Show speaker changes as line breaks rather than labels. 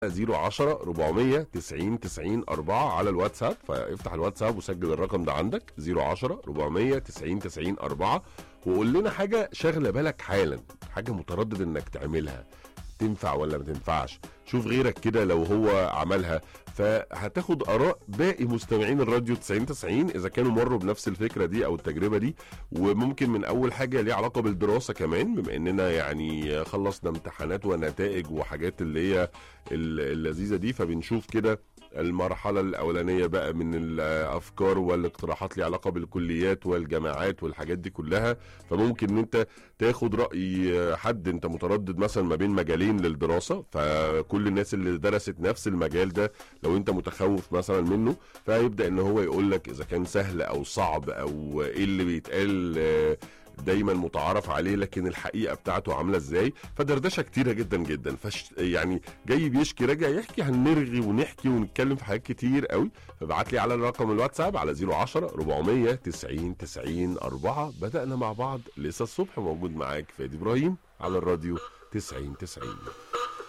010 400 90 90 4 على الواتساب فافتح الواتساب وسجل الرقم ده عندك 010 400 90 90 4 وقول لنا حاجه شاغله بالك حالا حاجه متردد انك تعملها تنفع ولا ما تنفعش شوف غيرك كده لو هو عملها فهتاخد اراء باقي مستمعين الراديو 90 90 اذا كانوا مروا بنفس الفكره دي او التجربه دي وممكن من اول حاجه ليها علاقه بالدراسه كمان بما اننا يعني خلصنا امتحانات ونتائج وحاجات اللي هي ال- اللذيذه دي فبنشوف كده المرحلة الأولانية بقى من الأفكار والاقتراحات ليها علاقة بالكليات والجامعات والحاجات دي كلها فممكن إن أنت تاخد رأي حد أنت متردد مثلا ما بين مجالين للدراسة فكل الناس اللي درست نفس المجال ده لو أنت متخوف مثلا منه فيبدأ إن هو يقول لك إذا كان سهل أو صعب أو إيه اللي بيتقال آه، دايما متعارف عليه لكن الحقيقه بتاعته عامله ازاي فدردشه كتيره جدا جدا فش يعني جاي بيشكي راجع يحكي هنرغي ونحكي ونتكلم في حاجات كتير قوي فابعت لي على الرقم الواتساب على 010 400 90 90 4 بدانا مع بعض لسه الصبح موجود معاك فادي ابراهيم على الراديو 90 90